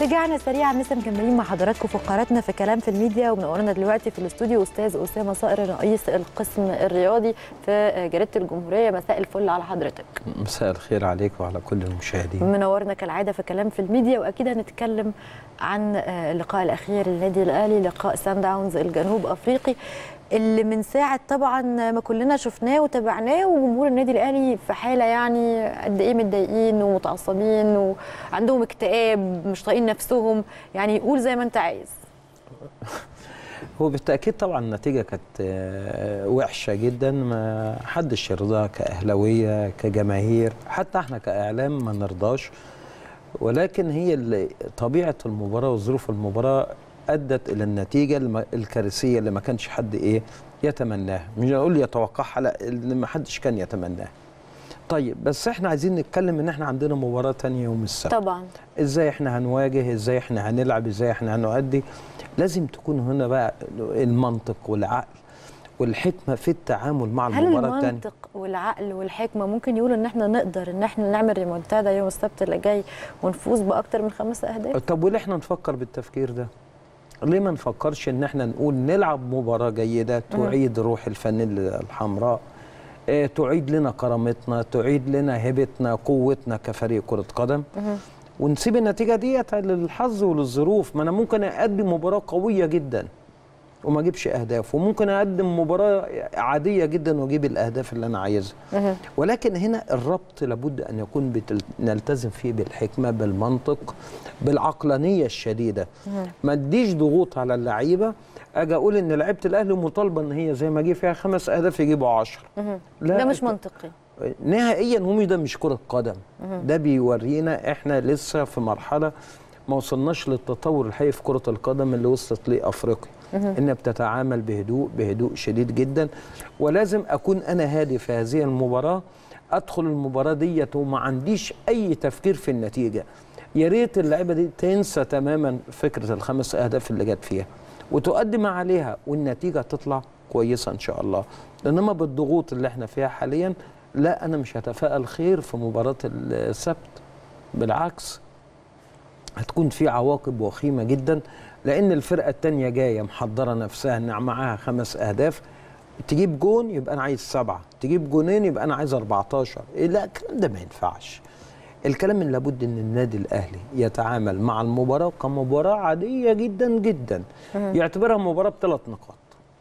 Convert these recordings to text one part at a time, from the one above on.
رجعنا سريعا لسه مكملين مع حضراتكم فقراتنا في كلام في الميديا ومنورنا دلوقتي في الاستوديو استاذ اسامه صقر رئيس القسم الرياضي في جريده الجمهوريه مساء الفل على حضرتك مساء الخير عليك وعلى كل المشاهدين منورنا كالعاده في كلام في الميديا واكيد هنتكلم عن اللقاء الاخير للنادي الاهلي لقاء سان داونز الجنوب افريقي اللي من ساعه طبعا ما كلنا شفناه وتابعناه وجمهور النادي الاهلي في حاله يعني قد ايه متضايقين ومتعصبين وعندهم اكتئاب مش طايقين نفسهم يعني قول زي ما انت عايز هو بالتاكيد طبعا النتيجه كانت وحشه جدا ما حدش يرضاها كاهلاويه كجماهير حتى احنا كاعلام ما نرضاش ولكن هي طبيعه المباراه وظروف المباراه ادت الى النتيجه الكارثيه اللي ما كانش حد ايه يتمناها مش هقول يتوقعها لا اللي ما حدش كان يتمناها طيب بس احنا عايزين نتكلم ان احنا عندنا مباراه تانية يوم السبت طبعا ازاي احنا هنواجه ازاي احنا هنلعب ازاي احنا هنؤدي لازم تكون هنا بقى المنطق والعقل والحكمه في التعامل مع المباراه هل المنطق والعقل والحكمه ممكن يقولوا ان احنا نقدر ان احنا نعمل ريمونتادا يوم السبت اللي جاي ونفوز باكتر من خمس اهداف طب وليه احنا نفكر بالتفكير ده ليه ما نفكرش ان احنا نقول نلعب مباراه جيده تعيد روح الفانيلا الحمراء اه تعيد لنا كرامتنا تعيد لنا هيبتنا قوتنا كفريق كره قدم ونسيب النتيجه ديت للحظ وللظروف ما انا ممكن اقدم مباراه قويه جدا وما اجيبش اهداف وممكن اقدم مباراه عاديه جدا واجيب الاهداف اللي انا عايزها ولكن هنا الربط لابد ان يكون بتل... نلتزم فيه بالحكمه بالمنطق بالعقلانيه الشديده ما اديش ضغوط على اللعيبه اجي اقول ان لعيبه الاهلي مطالبه ان هي زي ما جه فيها خمس اهداف يجيبوا 10 لا ده مش منطقي نهائيا هم ده مش كره قدم ده بيورينا احنا لسه في مرحله ما وصلناش للتطور الحقيقي في كره القدم اللي وصلت ليه افريقيا انها بتتعامل بهدوء بهدوء شديد جدا ولازم اكون انا هادي في هذه المباراه ادخل المباراه ديت وما عنديش اي تفكير في النتيجه يا ريت اللعيبه دي تنسى تماما فكره الخمس اهداف اللي جت فيها وتؤدي ما عليها والنتيجه تطلع كويسه ان شاء الله انما بالضغوط اللي احنا فيها حاليا لا انا مش هتفائل خير في مباراه السبت بالعكس هتكون في عواقب وخيمه جدا لان الفرقه الثانيه جايه محضره نفسها ان معاها خمس اهداف تجيب جون يبقى انا عايز سبعه تجيب جونين يبقى انا عايز 14 إيه لا الكلام ده ما ينفعش الكلام اللي لابد ان النادي الاهلي يتعامل مع المباراه كمباراه عاديه جدا جدا يعتبرها مباراه بثلاث نقاط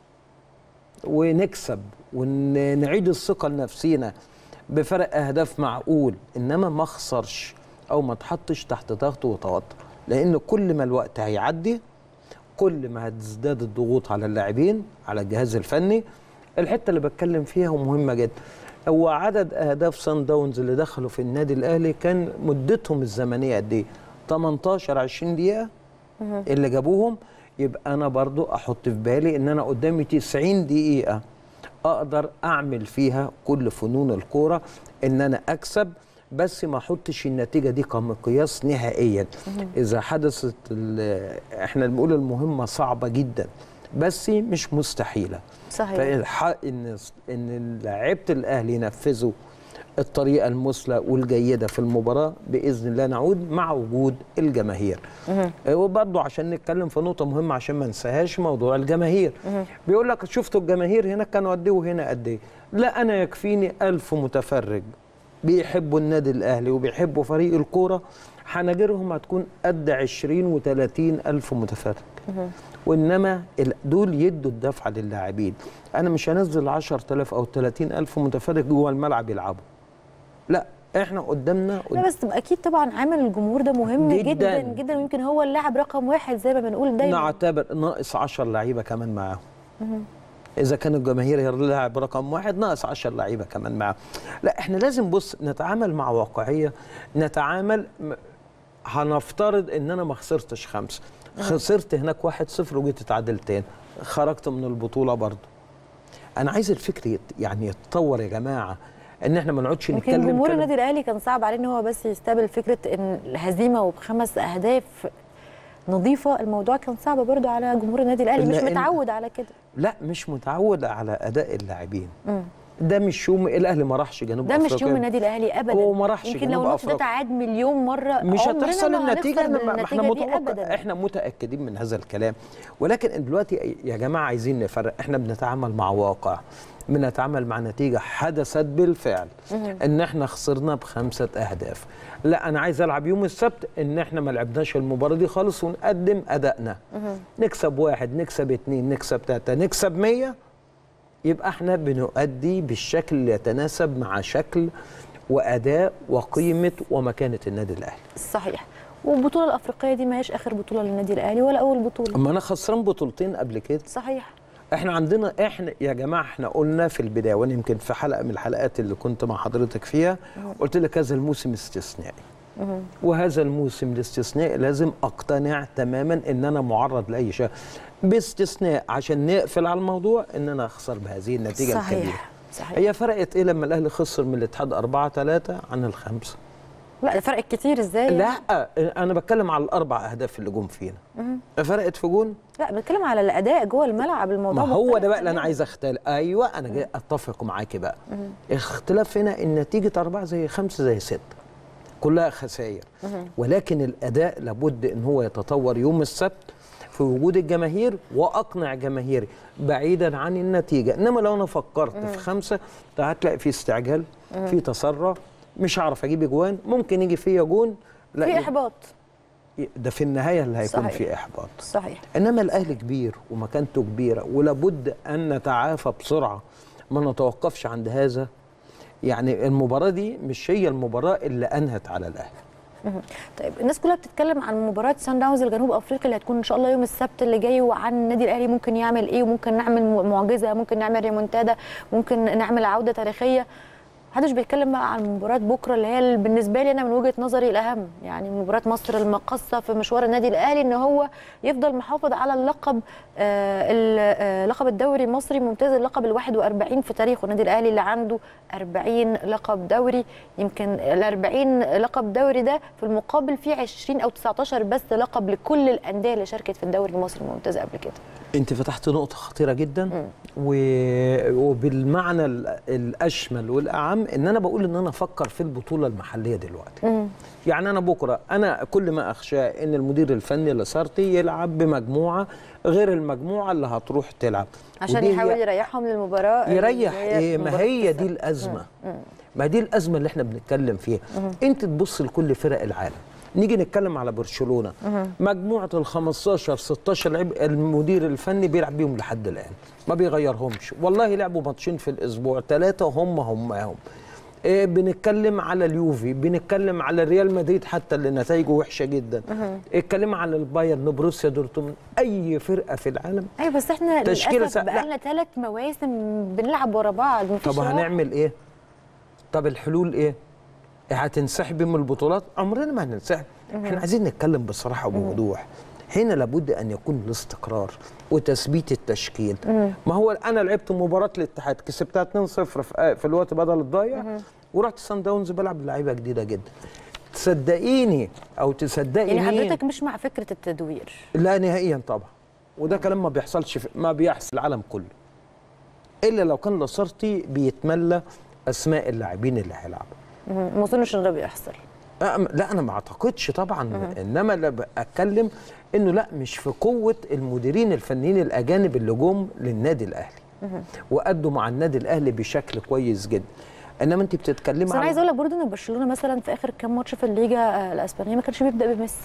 ونكسب ونعيد الثقه لنفسينا بفرق اهداف معقول انما ما اخسرش او ما تحطش تحت ضغط وتوتر لان كل ما الوقت هيعدي كل ما هتزداد الضغوط على اللاعبين على الجهاز الفني الحته اللي بتكلم فيها ومهمه جدا هو عدد اهداف سان داونز اللي دخلوا في النادي الاهلي كان مدتهم الزمنيه قد ايه 18 20 دقيقه اللي جابوهم يبقى انا برضو احط في بالي ان انا قدامي 90 دقيقه اقدر اعمل فيها كل فنون الكوره ان انا اكسب بس ما احطش النتيجه دي كمقياس نهائيا اذا حدثت احنا بنقول المهمه صعبه جدا بس مش مستحيله صحيح فالحق ان ان لعيبه الاهلي ينفذوا الطريقه المثلى والجيده في المباراه باذن الله نعود مع وجود الجماهير وبرضه عشان نتكلم في نقطه مهمه عشان ما ننساهاش موضوع الجماهير بيقول لك شفتوا الجماهير هنا كانوا قد ايه وهنا قد ايه لا انا يكفيني ألف متفرج بيحبوا النادي الاهلي وبيحبوا فريق الكوره حناجرهم هتكون قد 20 و30 الف متفرج وانما دول يدوا الدفعه للاعبين انا مش هنزل 10000 او 30000 متفرج جوه الملعب يلعبوا لا احنا قدامنا لا بس اكيد طبعا عامل الجمهور ده مهم جدا جداً. جدا, جداً ويمكن هو اللاعب رقم واحد زي ما بنقول دايما نعتبر ناقص 10 لعيبه كمان معاهم اذا كان الجماهير هي اللاعب رقم واحد ناقص 10 لعيبه كمان معاهم لا احنا لازم بص نتعامل مع واقعيه نتعامل م- هنفترض ان انا ما خسرتش خمسه خسرت هناك واحد صفر وجيت اتعادلتين خرجت من البطوله برضه انا عايز الفكر يت يعني يتطور يا جماعه ان احنا ما نقعدش يمكن نتكلم جمهور كلام- النادي الاهلي كان صعب عليه ان هو بس يستقبل فكره ان الهزيمه وبخمس اهداف نظيفه الموضوع كان صعب برضو على جمهور النادي الاهلي مش لأن- متعود على كده لا مش متعود على اداء اللاعبين مم. ده مش يوم الاهلي ما راحش جنوب ده افريقيا مش يوم النادي الاهلي ابدا هو ما راحش يمكن جنوب لو الماتش ده أفريقيا. تعاد مليون مره مش عمرنا هتحصل ما النتيجه هنخسر ما ما احنا بالنتيجة دي متوقع ابدا احنا متاكدين من هذا الكلام ولكن دلوقتي يا جماعه عايزين نفرق احنا بنتعامل مع واقع بنتعامل مع نتيجه حدثت بالفعل ان احنا خسرنا بخمسه اهداف لا انا عايز العب يوم السبت ان احنا ما لعبناش المباراه دي خالص ونقدم ادائنا نكسب واحد نكسب اتنين نكسب تلاته نكسب مية يبقى احنا بنؤدي بالشكل اللي يتناسب مع شكل واداء وقيمه ومكانه النادي الاهلي صحيح والبطوله الافريقيه دي ما هيش اخر بطوله للنادي الاهلي ولا اول بطوله اما انا خسران بطولتين قبل كده صحيح احنا عندنا احنا يا جماعه احنا قلنا في البدايه وانا يمكن في حلقه من الحلقات اللي كنت مع حضرتك فيها قلت لك هذا الموسم استثنائي وهذا الموسم الاستثنائي لازم اقتنع تماما ان انا معرض لاي شيء باستثناء عشان نقفل على الموضوع ان انا اخسر بهذه النتيجه الكبيره صحيح صحيح هي فرقت ايه لما الاهلي خسر من الاتحاد 4 3 عن الخمسه لا ده فرق كتير ازاي يعني؟ لا انا بتكلم على الاربع اهداف اللي جم فينا فرقت في جون لا بتكلم على الاداء جوه الملعب الموضوع ما هو مختلف ده بقى اللي انا تماماً. عايز اختلف ايوه انا جاي اتفق معاكي بقى اختلاف هنا ان نتيجه أربعة زي خمسة زي ستة كلها خسائر ولكن الاداء لابد ان هو يتطور يوم السبت في وجود الجماهير واقنع جماهيري بعيدا عن النتيجه انما لو انا فكرت في خمسه ده هتلاقي في استعجال في تسرع مش هعرف اجيب اجوان ممكن يجي فيا جون لا في احباط ده في النهايه اللي هيكون صحيح. في احباط صحيح انما الاهلي كبير ومكانته كبيره ولابد ان نتعافى بسرعه ما نتوقفش عند هذا يعني المباراه دي مش هي المباراه اللي انهت على الاهلي طيب الناس كلها بتتكلم عن مباراه سان داونز الجنوب افريقي اللي هتكون ان شاء الله يوم السبت اللي جاي وعن النادي الاهلي ممكن يعمل ايه وممكن نعمل م- معجزه ممكن نعمل ريمونتادا ممكن نعمل عوده تاريخيه محدش بيتكلم بقى عن مباراه بكره اللي هي اللي بالنسبه لي انا من وجهه نظري الاهم يعني مباراه مصر المقصه في مشوار النادي الاهلي ان هو يفضل محافظ على اللقب آه ال- آه، لقب الدوري المصري ممتاز اللقب ال 41 في تاريخه النادي الاهلي اللي عنده 40 لقب دوري يمكن ال 40 لقب دوري ده في المقابل فيه 20 او 19 بس لقب لكل الانديه اللي شاركت في الدوري المصري الممتاز قبل كده انت فتحت نقطه خطيره جدا و... وبالمعنى ال- الاشمل والاعم ان انا بقول ان انا افكر في البطوله المحليه دلوقتي يعني انا بكره انا كل ما اخشى ان المدير الفني لاسارتي يلعب بمجموعه غير المجموعه اللي هتروح تلعب عشان ودي هي- يحاول يريحهم للمباراه اللي يريح هي ايه ما مباراة هي السبت. دي الازمه ما دي الازمه اللي احنا بنتكلم فيها انت تبص لكل فرق العالم نيجي نتكلم على برشلونه مجموعه ال 15 16 لعيب المدير الفني بيلعب بيهم لحد الان ما بيغيرهمش والله لعبوا ماتشين في الاسبوع ثلاثه هم هم هم إيه بنتكلم على اليوفي بنتكلم على ريال مدريد حتى اللي نتائجه وحشه جدا اتكلم على البايرن بروسيا دورتموند اي فرقه في العالم ايوه بس احنا تشكيلة للاسف سا- لا. بقى لنا ثلاث مواسم بنلعب ورا بعض مفيش طب راحة. هنعمل ايه؟ طب الحلول ايه؟ هتنسحب من البطولات؟ عمرنا ما هننسحب، احنا عايزين نتكلم بصراحه وبوضوح. هنا لابد ان يكون الاستقرار وتثبيت التشكيل. ما هو انا لعبت مباراه الاتحاد كسبتها 2-0 في في الوقت بدل الضايع ورحت سان داونز بلعب لعيبه جديده جدا. تصدقيني او تصدقي يعني مين؟ حضرتك مش مع فكره التدوير لا نهائيا طبعا وده كلام ما بيحصلش في ما بيحصل في العالم كله الا لو كان لاسارتي بيتملى اسماء اللاعبين اللي هيلعبوا مهم. ما اظنش ان ده بيحصل أم- لا انا ما اعتقدش طبعا انما اللي بتكلم انه لا مش في قوه المديرين الفنيين الاجانب اللي جم للنادي الاهلي وادوا مع النادي الاهلي بشكل كويس جدا انما انت بتتكلمي بس انا عايزه اقول لك برضه ان برشلونه مثلا في اخر كام ماتش في الليجا آه، الاسبانيه ما كانش بيبدا بميسي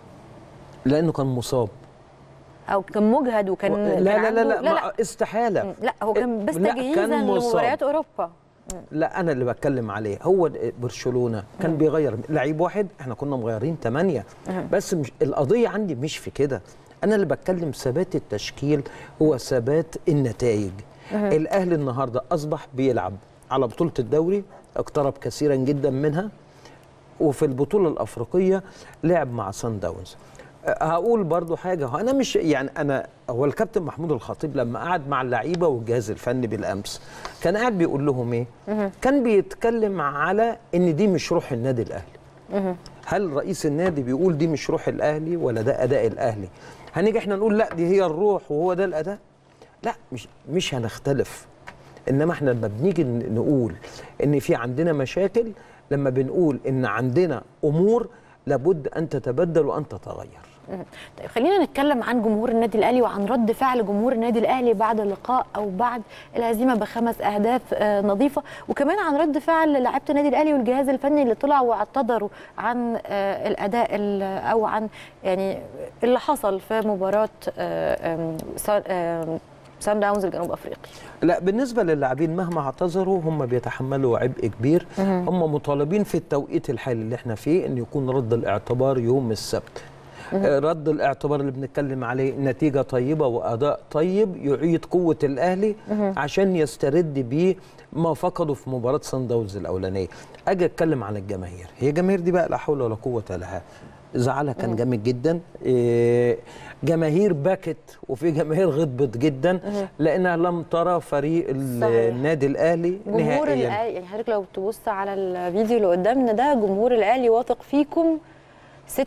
لانه كان مصاب او كان مجهد وكان لا كان لا لا عنده- لا, لا, لا استحاله لا هو كان بس لا، تجهيزا كان مصاب. لمباريات اوروبا لا انا اللي بتكلم عليه هو برشلونه كان بيغير لعيب واحد احنا كنا مغيرين ثمانيه بس مش القضيه عندي مش في كده انا اللي بتكلم ثبات التشكيل هو ثبات النتائج الاهلي النهارده اصبح بيلعب على بطوله الدوري اقترب كثيرا جدا منها وفي البطوله الافريقيه لعب مع سان داونز أه، هقول برضو حاجه هو انا مش يعني انا هو الكابتن محمود الخطيب لما قعد مع اللعيبه والجهاز الفني بالامس كان قاعد بيقول لهم ايه كان بيتكلم على ان دي مش روح النادي الاهلي هل رئيس النادي بيقول دي مش روح الاهلي ولا ده اداء الاهلي هنيجي احنا نقول لا دي هي الروح وهو ده الاداء لا مش مش هنختلف انما احنا لما بنيجي ن- نقول ان في عندنا مشاكل لما بنقول ان عندنا امور لابد ان تتبدل وان تتغير طيب خلينا نتكلم عن جمهور النادي الاهلي وعن رد فعل جمهور النادي الاهلي بعد اللقاء او بعد الهزيمه بخمس اهداف آه، نظيفه وكمان عن رد فعل لاعيبه النادي الاهلي والجهاز الفني اللي طلعوا واعتذروا عن آه، الاداء ال- او عن يعني اللي حصل في مباراه آه، آم، سان- آم، سان داونز الجنوب افريقي لا بالنسبه للاعبين مهما اعتذروا هم بيتحملوا عبء كبير هم مطالبين في التوقيت الحالي اللي احنا فيه ان يكون رد الاعتبار يوم السبت آه، رد الاعتبار اللي بنتكلم عليه نتيجه طيبه واداء طيب يعيد قوه الاهلي عشان يسترد بيه ما فقدوا في مباراه سان داونز الاولانيه اجي اتكلم عن الجماهير هي الجماهير دي بقى لا حول ولا قوه لها زعلها كان جامد جدا إيه، جماهير بكت وفي جماهير غضبت جدا لانها لم ترى فريق ال- صحيح. النادي الاهلي جمهور نهائيا الاهلي يعني حضرتك لو تبص على الفيديو اللي قدامنا ده جمهور الاهلي واثق فيكم 6-0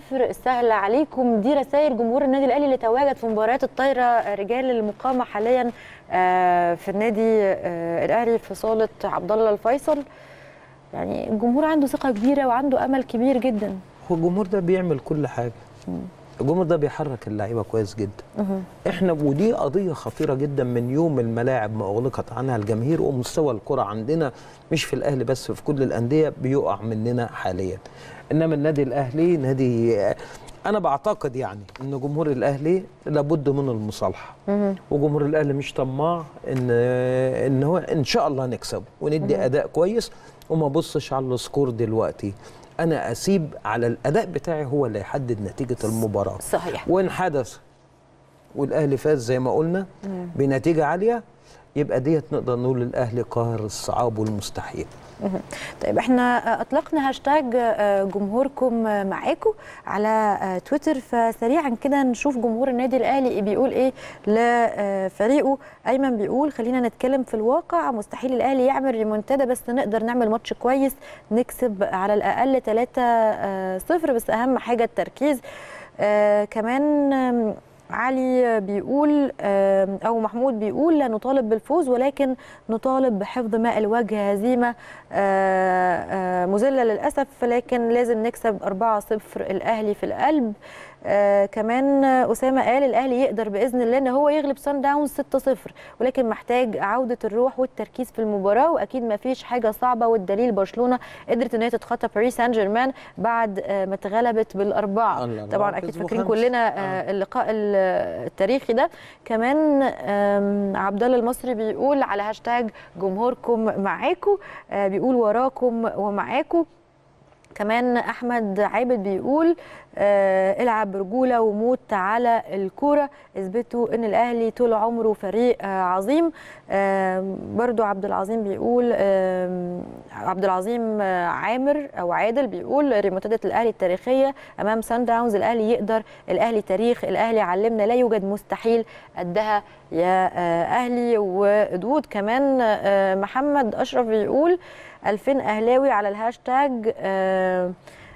سهل عليكم دي رسائل جمهور النادي الاهلي اللي تواجد في مباريات الطايره رجال المقامه حاليا آه، في النادي آه، الاهلي في صاله عبد الله الفيصل يعني الجمهور عنده ثقه كبيره وعنده امل كبير جدا هو الجمهور ده بيعمل كل حاجه الجمهور ده بيحرك اللعيبه كويس جدا احنا ودي قضيه خطيره جدا من يوم الملاعب ما اغلقت عنها الجماهير ومستوى الكره عندنا مش في الاهلي بس في كل الانديه بيقع مننا حاليا انما النادي الاهلي نادي انا بعتقد يعني ان جمهور الاهلي لابد من المصالحه وجمهور الاهلي مش طماع ان ان هو ان شاء الله نكسب وندي اداء كويس وما بصش على السكور دلوقتي انا اسيب على الاداء بتاعي هو اللي يحدد نتيجه المباراه صحيح وان حدث والاهلي فاز زي ما قلنا بنتيجه عاليه يبقى ديت نقدر نقول الاهلي قاهر الصعاب والمستحيل مهم. طيب احنا اطلقنا هاشتاج آه، جمهوركم آه، معاكم على آه، تويتر فسريعا كده نشوف جمهور النادي الاهلي بيقول ايه لفريقه ايمن بيقول خلينا نتكلم في الواقع مستحيل الاهلي يعمل ريمونتادا بس نقدر نعمل ماتش كويس نكسب على الاقل 3 0 بس اهم حاجه التركيز آه كمان آم، علي بيقول آم، او محمود بيقول لا نطالب بالفوز ولكن نطالب بحفظ ماء الوجه هزيمه آه، آه، مذله للاسف لكن لازم نكسب 4-0 الاهلي في القلب آه كمان اسامه قال الاهلي يقدر باذن الله ان هو يغلب سان داونز 6-0 ولكن محتاج عوده الروح والتركيز في المباراه واكيد ما فيش حاجه صعبه والدليل برشلونه قدرت ان هي تتخطى باريس سان جيرمان بعد آه ما اتغلبت بالاربعه الأربعة طبعا اكيد كسبوا فاكرين خمسة. كلنا آه اللقاء ال- التاريخي ده كمان آم، عبد الله المصري بيقول على هاشتاج جمهوركم معاكم آه بيقول وراكم ومعاكم كمان احمد عابد بيقول آه العب برجوله وموت على الكوره اثبتوا ان الاهلي طول عمره فريق آه عظيم آه برضو عبد العظيم بيقول آه عبد العظيم آه عامر او عادل بيقول ريمونتادا الاهلي التاريخيه امام سان داونز الاهلي يقدر الاهلي تاريخ الاهلي علمنا لا يوجد مستحيل قدها يا آه اهلي ودود كمان آه محمد اشرف بيقول 2000 اهلاوي على الهاشتاج آه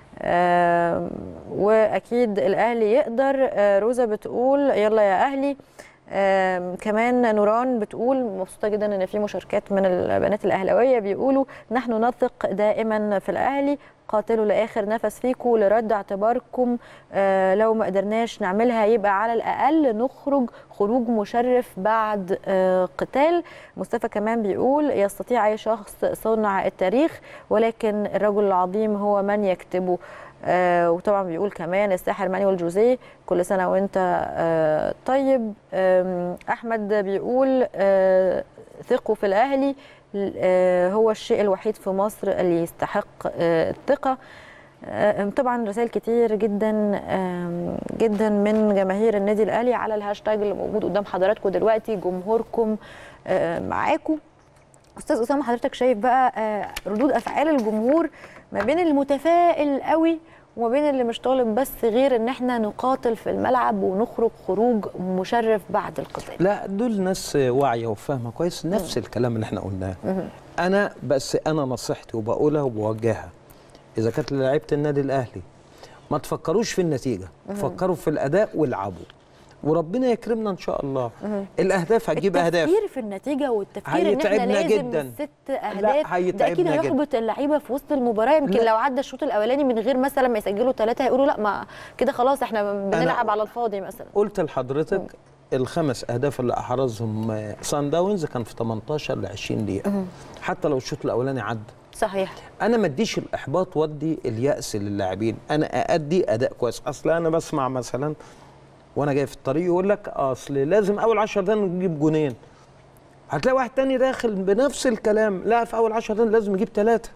آه واكيد الاهلي يقدر آه روزا بتقول يلا يا اهلي آم، كمان نوران بتقول مبسوطه جدا ان في مشاركات من البنات الاهلاويه بيقولوا نحن نثق دائما في الاهلي قاتلوا لاخر نفس فيكم لرد اعتباركم آه لو ما قدرناش نعملها يبقى على الاقل نخرج خروج مشرف بعد آه قتال مصطفى كمان بيقول يستطيع اي شخص صنع التاريخ ولكن الرجل العظيم هو من يكتبه آه وطبعا بيقول كمان الساحر مانويل جوزيه كل سنه وانت آه طيب آم، احمد بيقول آه ثقوا في الاهلي آه هو الشيء الوحيد في مصر اللي يستحق آه الثقه آه، طبعا رسائل كتير جدا آم، جدا من جماهير النادي الاهلي على الهاشتاج اللي موجود قدام حضراتكم دلوقتي جمهوركم آه، معاكم استاذ اسامه حضرتك شايف بقى آه، ردود افعال الجمهور ما بين المتفائل قوي وما بين اللي مش طالب بس غير ان احنا نقاتل في الملعب ونخرج خروج مشرف بعد القتال لا دول ناس واعيه وفاهمه كويس نفس الكلام اللي احنا قلناه انا بس انا نصيحتي وبقولها وبوجهها اذا كانت لعيبه النادي الاهلي ما تفكروش في النتيجه فكروا في الاداء والعبوا وربنا يكرمنا ان شاء الله الاهداف هتجيب اهداف التفكير في النتيجه والتفكير ان احنا هيتعبنا لازم جداً. الست اهداف ده اكيد هيتعبنا جداً. هيحبط اللعيبه في وسط المباراه يمكن لا. لو عدى الشوط الاولاني من غير مثلا ما يسجلوا ثلاثه هيقولوا لا ما كده خلاص احنا بنلعب على الفاضي مثلا قلت لحضرتك الخمس اهداف اللي احرزهم سان داونز كان في 18 ل 20 دقيقه حتى لو الشوط الاولاني عدى صحيح انا ما اديش الاحباط وادي الياس للاعبين انا اادي اداء كويس اصل انا بسمع مثلا وانا جاي في الطريق يقول لك اصل لازم اول 10 دقايق نجيب جونين هتلاقي واحد تاني داخل بنفس الكلام لا في اول 10 دقايق لازم نجيب ثلاثه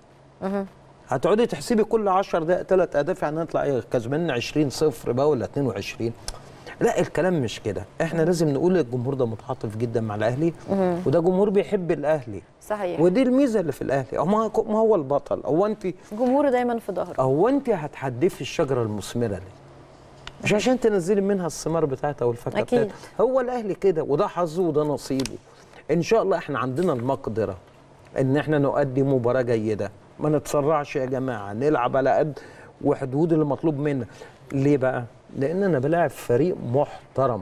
هتقعدي تحسبي كل 10 دقائق ثلاث اهداف يعني نطلع ايه كسبانين 20 صفر بقى ولا 22 لا الكلام مش كده احنا لازم نقول الجمهور ده متعاطف جدا مع الاهلي وده جمهور بيحب الاهلي صحيح ودي الميزه اللي في الاهلي هو ما ما هو البطل هو انت جمهوره دايما في ظهره هو انت هتحدفي الشجره المثمره ليه مش عشان تنزلي منها الثمار بتاعتها والفاكهه أكيد. بتاعتها هو الاهلي كده وده حظه وده نصيبه ان شاء الله احنا عندنا المقدره ان احنا نؤدي مباراه جيده ما نتسرعش يا جماعه نلعب على قد وحدود اللي مطلوب منا ليه بقى لان انا بلاعب فريق محترم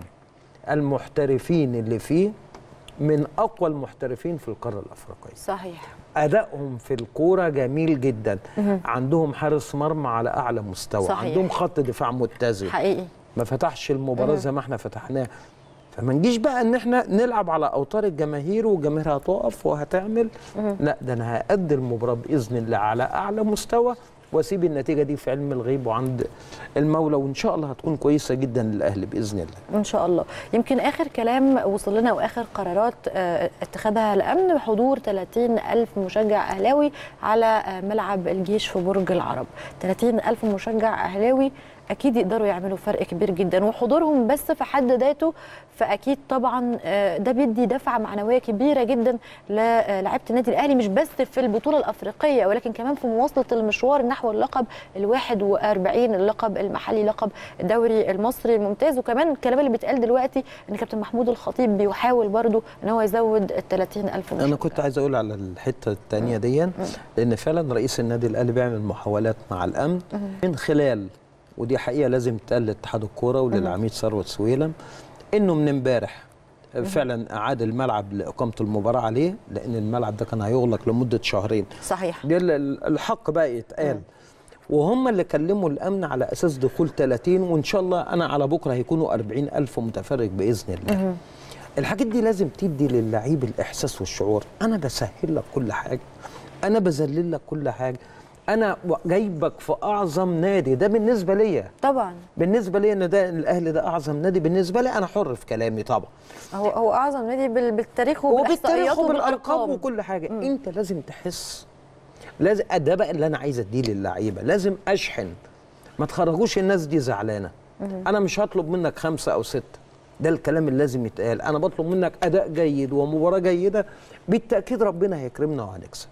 المحترفين اللي فيه من اقوى المحترفين في القاره الافريقيه صحيح ادائهم في الكوره جميل جدا عندهم حارس مرمى على اعلى مستوى صحيح. عندهم خط دفاع متزن حقيقي ما فتحش المباراه زي ما احنا فتحناها فما نجيش بقى ان احنا نلعب على اوتار الجماهير والجماهير هتقف وهتعمل لا ده انا هأدي المباراه باذن الله على اعلى مستوى واسيب النتيجه دي في علم الغيب وعند المولى وان شاء الله هتكون كويسه جدا للاهلي باذن الله ان شاء الله يمكن اخر كلام وصل لنا واخر قرارات آه، اتخذها الامن بحضور 30 الف مشجع اهلاوي على آه، ملعب الجيش في برج العرب 30 الف مشجع اهلاوي اكيد يقدروا يعملوا فرق كبير جدا وحضورهم بس في حد ذاته فاكيد طبعا آه، ده بيدي دفعه معنويه كبيره جدا للاعيبه النادي الاهلي مش بس في البطوله الافريقيه ولكن كمان في مواصله المشوار نحو اللقب ال 41 اللقب المحلي لقب الدوري المصري الممتاز وكمان الكلام اللي بيتقال دلوقتي ان كابتن محمود الخطيب بيحاول برضو ان هو يزود ال 30 الف انا كنت عايز اقول على الحته الثانيه دي لان فعلا رئيس النادي الاهلي بيعمل محاولات مع الامن من خلال ودي حقيقه لازم تقال لاتحاد الكوره وللعميد ثروت سويلم انه من امبارح فعلا اعاد الملعب لاقامه المباراه عليه لان الملعب ده كان هيغلق لمده شهرين صحيح ده ال- الحق بقى يتقال وهم اللي كلموا الامن على اساس دخول 30 وان شاء الله انا على بكره هيكونوا 40 الف متفرج باذن الله الحاجات دي لازم تدي للعيب الاحساس والشعور انا بسهل لك كل حاجه انا بذلل لك كل حاجه انا و- جايبك في اعظم نادي ده بالنسبه ليا طبعا بالنسبه لي ان ده الاهلي ده اعظم نادي بالنسبه لي انا حر في كلامي طبعا هو هو اعظم نادي بال- بالتاريخ وبالتاريخ وبالاحصائيات وبالارقام وبالارقام وكل حاجه م. انت لازم تحس لازم ده بقى اللي انا عايز اديه للعيبه لازم اشحن ما تخرجوش الناس دي زعلانه انا مش هطلب منك خمسه او سته ده الكلام اللي لازم يتقال انا بطلب منك اداء جيد ومباراه جيده بالتاكيد ربنا هيكرمنا وهنكسب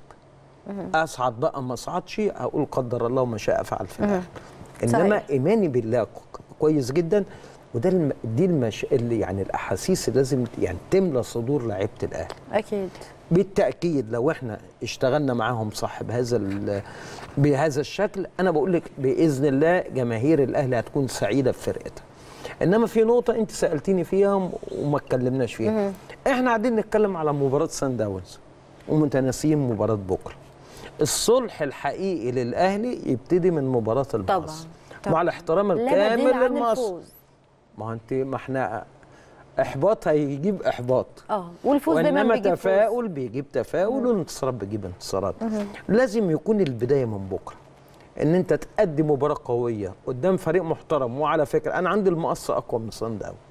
اصعد بقى ما اصعدش اقول قدر الله ما شاء فعل في الاخر انما صحيح. ايماني بالله ك- كويس جدا وده الم... دي المش... اللي يعني الاحاسيس اللي لازم يعني تملى صدور لعيبه الاهلي اكيد بالتاكيد لو احنا اشتغلنا معاهم صح بهذا ال- بهذا الشكل انا بقول لك باذن الله جماهير الاهلي هتكون سعيده بفرقتها انما في نقطه انت سالتيني فيها م- وما اتكلمناش فيها احنا قاعدين نتكلم على مباراه سان داونز ومتناسيين مباراه بكره الصلح الحقيقي للاهلي يبتدي من مباراه المقص طبعاً. مع الاحترام لا الكامل بديل عن للمقص الفوز ما هو انت ما احنا احباط هيجيب احباط اه والفوز دايما وانما بيجيب فوز. تفاؤل بيجيب تفاؤل والانتصارات بيجيب انتصارات لازم يكون البدايه من بكره ان انت تأدي مباراه قويه قدام فريق محترم وعلى فكره انا عندي المقص اقوى من صن داونز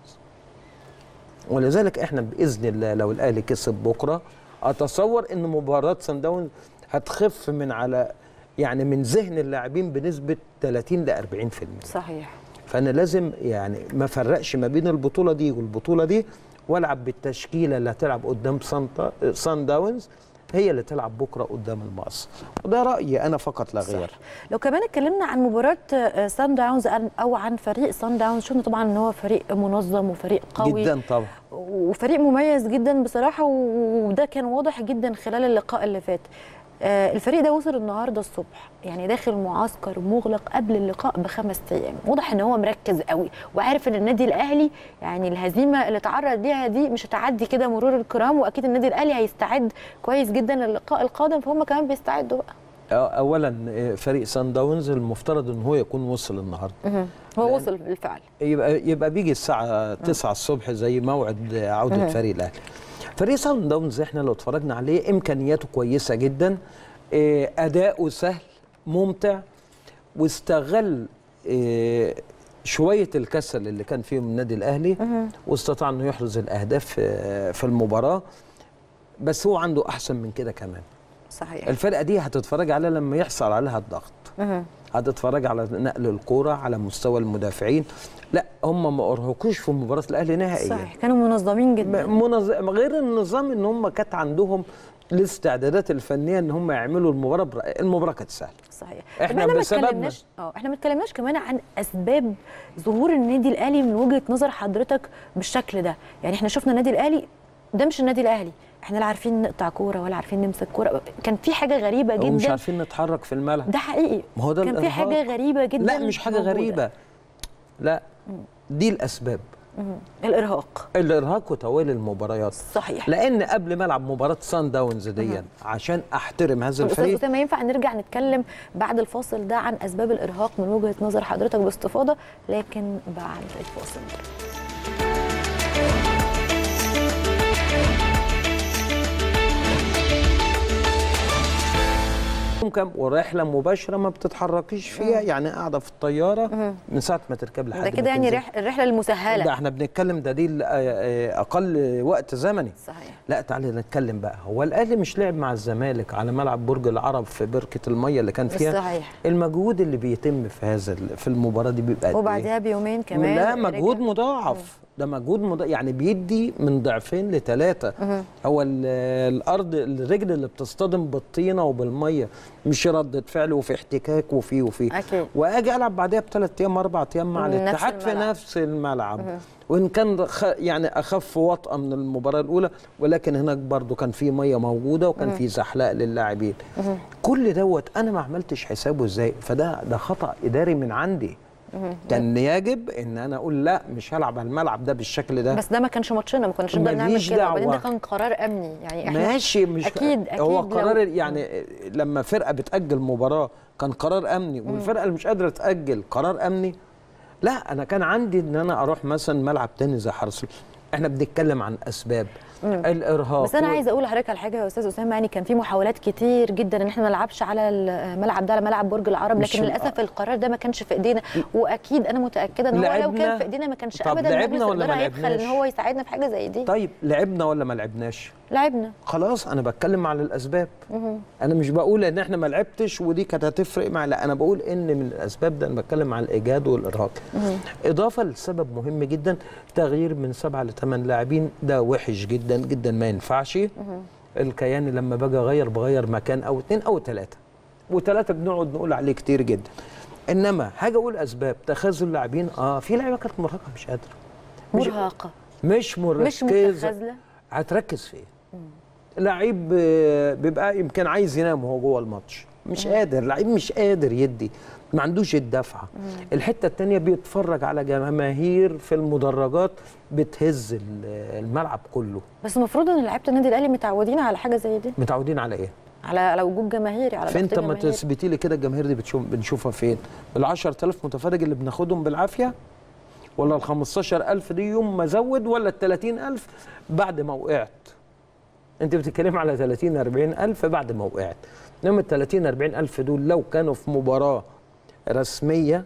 ولذلك احنا باذن الله لو الاهلي كسب بكره اتصور ان مباراه صن داونز هتخف من على يعني من ذهن اللاعبين بنسبه 30 ل 40% صحيح فانا لازم يعني ما فرقش ما بين البطوله دي والبطوله دي والعب بالتشكيله اللي هتلعب قدام سانتا سان داونز هي اللي تلعب بكره قدام المقص وده رايي انا فقط لا غير صح. لو كمان اتكلمنا عن مباراة آه، سان داونز عن- او عن فريق سان داونز شفنا طبعا ان هو فريق منظم وفريق قوي جدا طبعا وفريق مميز جدا بصراحة و- وده كان واضح جدا خلال اللقاء اللي فات آه، الفريق ده وصل النهارده الصبح يعني داخل معسكر مغلق قبل اللقاء بخمس ايام واضح ان هو مركز قوي وعارف ان النادي الاهلي يعني الهزيمه اللي تعرض ليها دي مش هتعدي كده مرور الكرام واكيد النادي الاهلي هيستعد كويس جدا للقاء القادم فهم كمان بيستعدوا بقى اولا آه، فريق سان داونز المفترض ان هو يكون وصل النهارده هو وصل بالفعل يبقى يبقى بيجي الساعه 9 الصبح زي موعد عوده فريق الاهلي فريق سان داونز احنا لو اتفرجنا عليه امكانياته كويسه جدا آه، اداؤه سهل ممتع واستغل آه، شويه الكسل اللي كان فيهم النادي الاهلي واستطاع انه يحرز الاهداف في- في المباراه بس هو عنده احسن من كده كمان صحيح الفرقه دي هتتفرج عليها لما يحصل عليها الضغط مهم. هتتفرج على نقل الكوره على مستوى المدافعين لا هم ما ارهقوش في مباراه الاهلي نهائيا صحيح كانوا منظمين جدا منظم غير النظام ان هم كانت عندهم الاستعدادات الفنيه ان هم يعملوا المباراه بر... المباراه كانت سهله صحيح إحنا طب ما بسببنا- اتكلمناش اه احنا ما اتكلمناش كمان عن اسباب ظهور النادي الاهلي من وجهه نظر حضرتك بالشكل ده يعني احنا شفنا النادي الاهلي ده مش النادي الاهلي احنا لا عارفين نقطع كوره ولا عارفين نمسك كوره كان في حاجه غريبه ومش جدا عارفين نتحرك في الملعب ده حقيقي ما هو ده كان في الإرهاق. حاجه غريبه جدا لا مش حاجه موجودة. غريبه لا دي الاسباب مم. الارهاق الارهاق وتوالي المباريات صحيح لان قبل ما العب مباراه سان داونز دي عشان احترم هذا طب استاذ الفريق اسامه ينفع نرجع نتكلم بعد الفاصل ده عن اسباب الارهاق من وجهه نظر حضرتك باستفاضه لكن بعد الفاصل ده ممكن ورحله مباشره ما بتتحركيش فيها يعني قاعده في الطياره من ساعه ما تركب لحد ده ما كده يعني تنزل. رح الرحله المسهله ده احنا بنتكلم ده دي ال- آه، آه، اقل وقت زمني صحيح لا تعالى نتكلم بقى هو الاهلي مش لعب مع الزمالك على ملعب برج العرب في بركه الميه اللي كان فيها صحيح المجهود اللي بيتم في هذا ال- في المباراه دي بيبقى قد إيه؟ وبعدها بيومين كمان لا رجع. مجهود مضاعف ده مجهود مضاعف يعني بيدي من ضعفين لثلاثه هو ال- الارض الرجل اللي بتصطدم بالطينه وبالميه مش ردة فعل وفي احتكاك وفي وفي أكيد. واجي العب بعدها بثلاث ايام اربع ايام مع من نفس الاتحاد في الملعب. نفس الملعب وان كان خ... يعني اخف وطأة من المباراه الاولى ولكن هناك برضو كان في ميه موجوده وكان في زحلقه للاعبين كل دوت انا ما عملتش حسابه ازاي فده ده خطأ اداري من عندي كان يجب ان انا اقول لا مش هلعب على الملعب ده بالشكل ده بس ده ما كانش ماتشنا ما كناش نقدر نعمل ماليش كده وبعدين ده دعوة. كان قرار امني يعني احنا ماشي مش أكيد- أكيد هو لو- قرار يعني لما فرقه بتاجل مباراه كان قرار امني والفرقه اللي مش قادره تاجل قرار امني لا انا كان عندي ان انا اروح مثلا ملعب تاني زي حرس احنا بنتكلم عن اسباب الارهاق بس انا و- عايزه اقول لحضرتك على حاجه يا استاذ اسامه يعني كان في محاولات كتير جدا ان احنا ما نلعبش على الملعب ده على ملعب برج العرب مش لكن م- للاسف القرار ده ما كانش في ايدينا واكيد انا متاكده ان هو لو لعبنا- كان في ايدينا ما كانش طب ابدا لعبنا مجلس ولا ما الاداره هيبخل ان لعبناش؟ هو يساعدنا في حاجه زي دي طيب لعبنا ولا ما لعبناش لعبنا خلاص انا بتكلم على الاسباب انا مش بقول ان احنا ما لعبتش ودي كانت هتفرق مع لا انا بقول ان من الاسباب ده انا بتكلم على الايجاد والارهاق اضافه لسبب مهم جدا تغيير من سبعه لثمان لاعبين ده وحش جدا جدا ما ينفعش الكيان لما باجي اغير بغير مكان او اتنين او تلاته وثلاثه بنقعد نقول عليه كتير جدا انما هاجي اقول اسباب تخاذل اللاعبين اه في لعيبه كانت مرهقه مش قادره مش- مرهقه مش مش مركزه متخاذله هتركز في ايه؟ لعيب آه، بيبقى يمكن عايز ينام وهو جوه الماتش مش قادر لعيب مش قادر يدي ما عندوش الدفعه الحته الثانيه بيتفرج على جماهير في المدرجات بتهز ال- الملعب كله بس المفروض ان لعيبه النادي الاهلي متعودين على حاجه زي دي متعودين على ايه؟ على على وجود جماهيري على فين ضغط طب ما جماهيري. تثبتي لي كده الجماهير دي بتشوف بنشوفها فين؟ ال 10000 متفرج اللي بناخدهم بالعافيه ولا ال 15000 دي يوم ما زود ولا ال 30000 بعد ما وقعت؟ انت بتتكلم على 30 40000 بعد ما وقعت انما ال 30 40000 دول لو كانوا في مباراه رسميه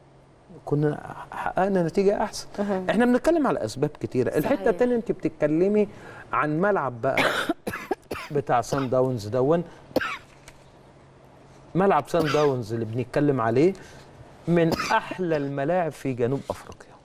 كنا حققنا نتيجه احسن احنا بنتكلم على اسباب كتيره الحته صحيح. الثانيه انت بتتكلمي عن ملعب بقى بتاع سان داونز دون ملعب سان داونز اللي بنتكلم عليه من احلى الملاعب في جنوب افريقيا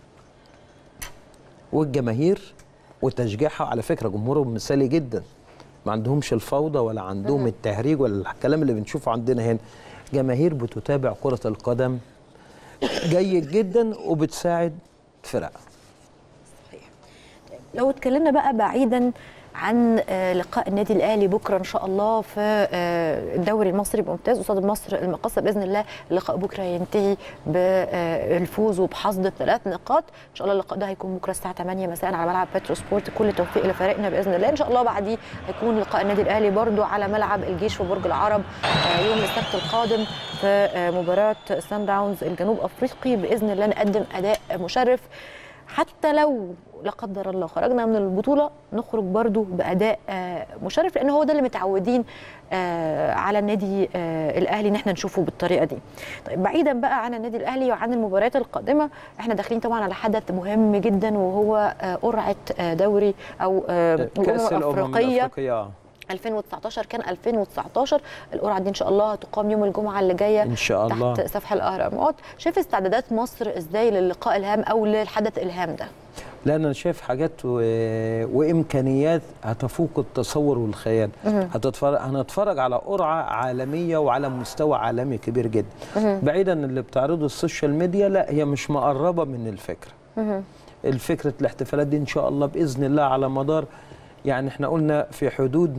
والجماهير وتشجيعها على فكره جمهورهم مثالي جدا ما عندهمش الفوضى ولا عندهم التهريج ولا الكلام اللي بنشوفه عندنا هنا جماهير بتتابع كره القدم جيد جدا وبتساعد فرق لو اتكلمنا بقى بعيدا عن آه، لقاء النادي الاهلي بكره ان شاء الله في آه، الدوري المصري بممتاز قصاد مصر المقاصه باذن الله اللقاء بكره ينتهي بالفوز وبحصد الثلاث نقاط ان شاء الله اللقاء ده هيكون بكره الساعه 8 مساء على ملعب بترو سبورت كل التوفيق لفريقنا باذن الله ان شاء الله بعديه هيكون لقاء النادي الاهلي برضو على ملعب الجيش في برج العرب آه، يوم السبت القادم في آه، مباراه سان داونز الجنوب افريقي باذن الله نقدم اداء مشرف حتى لو لا قدر الله خرجنا من البطوله نخرج برضو باداء آه، مشرف لان هو ده اللي متعودين آه، على النادي آه، الاهلي ان احنا نشوفه بالطريقه دي. طيب بعيدا بقى عن النادي الاهلي وعن المباريات القادمه احنا داخلين طبعا على حدث مهم جدا وهو آه، قرعه آه، دوري او آه، كاس الامم الامم الافريقيه الافريقيه آه. 2019 كان 2019 القرعه دي ان شاء الله هتقام يوم الجمعه اللي جايه ان شاء الله تحت سفح الاهرامات شايف استعدادات مصر ازاي للقاء الهام او للحدث الهام ده لان انا شايف حاجات و... وامكانيات هتفوق التصور والخيال هتتفرج هنتفرج على قرعه عالميه وعلى مستوى عالمي كبير جدا بعيدا اللي بتعرضه السوشيال ميديا لا هي مش مقربه من الفكره الفكره الاحتفالات دي ان شاء الله باذن الله على مدار يعني احنا قلنا في حدود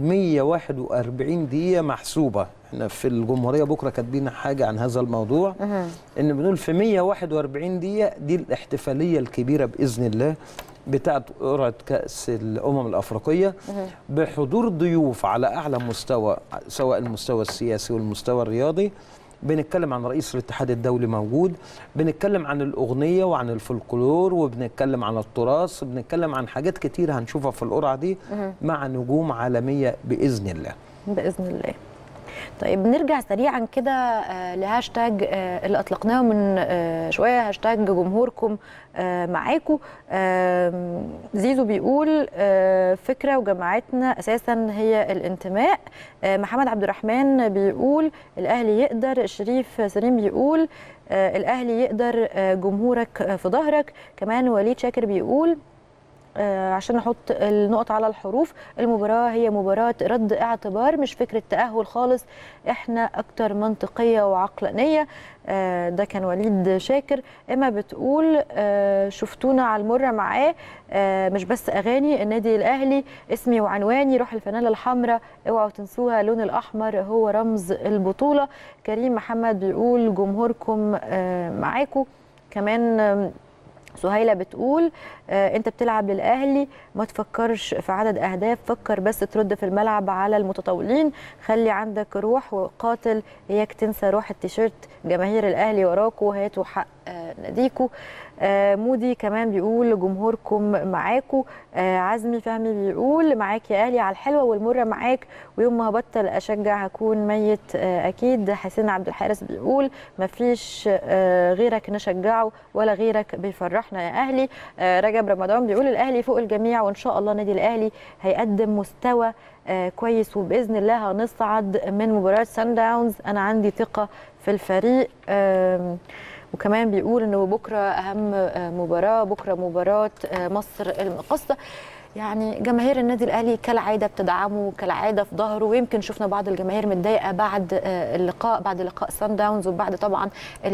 141 دقيقه محسوبه احنا في الجمهوريه بكره كاتبين حاجه عن هذا الموضوع ان بنقول في 141 دقيقه دي الاحتفاليه الكبيره باذن الله بتاعت قرعه كاس الامم الافريقيه بحضور ضيوف على اعلى مستوى سواء المستوى السياسي والمستوى الرياضي بنتكلم عن رئيس الاتحاد الدولي موجود بنتكلم عن الأغنية وعن الفولكلور وبنتكلم عن التراث بنتكلم عن حاجات كتير هنشوفها في القرعة دي مع نجوم عالمية بإذن الله باذن الله طيب نرجع سريعا كده آه، لهاشتاج آه، اللي اطلقناه من آه، شويه هاشتاج جمهوركم آه، معاكم آم، زيزو بيقول آه، فكره وجماعتنا اساسا هي الانتماء آه، محمد عبد الرحمن بيقول الاهلي يقدر شريف سليم بيقول آه، الاهلي يقدر آه، جمهورك آه، في ظهرك كمان وليد شاكر بيقول آه، عشان نحط النقط على الحروف المباراة هي مباراة رد اعتبار مش فكرة تأهل خالص احنا اكتر منطقية وعقلانية آه، ده كان وليد شاكر اما بتقول آه، شفتونا على المرة معاه آه، مش بس اغاني النادي الاهلي اسمي وعنواني روح الفانيلا الحمراء اوعوا تنسوها اللون الاحمر هو رمز البطولة كريم محمد بيقول جمهوركم آه، معاكم كمان آم، سهيلة بتقول آه انت بتلعب للاهلي ما تفكرش في عدد اهداف فكر بس ترد في الملعب على المتطاولين خلي عندك روح وقاتل اياك تنسى روح التيشيرت جماهير الاهلي وراكوا هاتوا حق آه ناديكوا آه مودي كمان بيقول جمهوركم معاكوا آه عزمي فهمي بيقول معاك يا اهلي على الحلوه والمره معاك ويوم ما هبطل اشجع هكون ميت آه اكيد حسين عبد الحارس بيقول مفيش آه غيرك نشجعه ولا غيرك بيفرحنا يا اهلي آه رجب رمضان بيقول الاهلي فوق الجميع وان شاء الله نادي الاهلي هيقدم مستوى آه كويس وباذن الله هنصعد من مباراه سان داونز انا عندي ثقه في الفريق آم وكمان بيقول انه بكره اهم آه، مباراه بكره مباراه آه، مصر المقصه يعني جماهير النادي الاهلي كالعاده بتدعمه كالعاده في ظهره ويمكن شفنا بعض الجماهير متضايقه بعد آه، اللقاء بعد لقاء سان داونز وبعد طبعا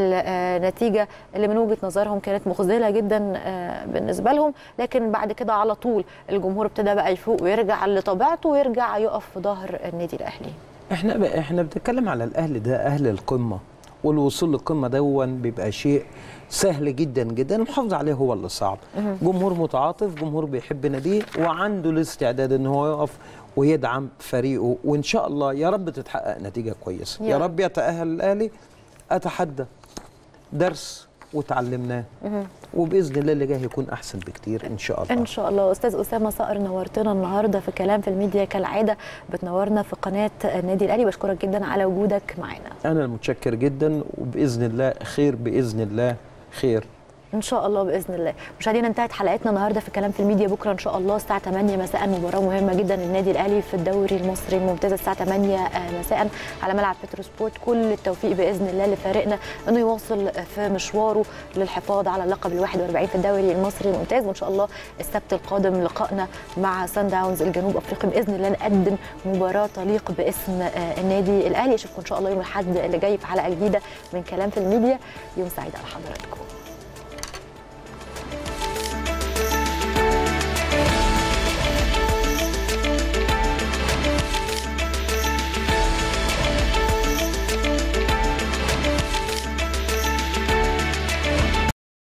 النتيجه اللي من وجهه نظرهم كانت مخذله جدا آه، بالنسبه لهم لكن بعد كده على طول الجمهور ابتدى بقى يفوق ويرجع لطبيعته ويرجع يقف في ظهر النادي الاهلي احنا ب... احنا بنتكلم على الاهلي ده اهل القمه والوصول للقمه دون بيبقى شيء سهل جدا جدا المحافظه عليه هو اللي صعب جمهور متعاطف جمهور بيحب ناديه وعنده الاستعداد ان هو يقف ويدعم فريقه وان شاء الله يا رب تتحقق نتيجه كويسه يا يا رب. رب يتاهل الاهلي اتحدى درس وتعلمناه وباذن الله اللي جاي هيكون احسن بكتير ان شاء الله ان شاء الله استاذ اسامه صقر نورتنا النهارده في كلام في الميديا كالعاده بتنورنا في قناه النادي الاهلي بشكرك جدا على وجودك معنا انا المتشكر جدا وباذن الله خير باذن الله خير ان شاء الله باذن الله مشاهدينا انتهت حلقتنا النهارده في كلام في الميديا بكره ان شاء الله الساعه 8 مساء مباراه مهمه جدا للنادي الاهلي في الدوري المصري الممتاز الساعه 8 مساء على ملعب بترو سبورت كل التوفيق باذن الله لفريقنا انه يواصل في مشواره للحفاظ على اللقب ال 41 في الدوري المصري الممتاز وان شاء الله السبت القادم لقائنا مع سان داونز الجنوب افريقي باذن الله نقدم مباراه تليق باسم آه، النادي الاهلي اشوفكم ان شاء الله يوم الاحد اللي جاي في حلقه جديده من كلام في الميديا يوم سعيد على حضراتكم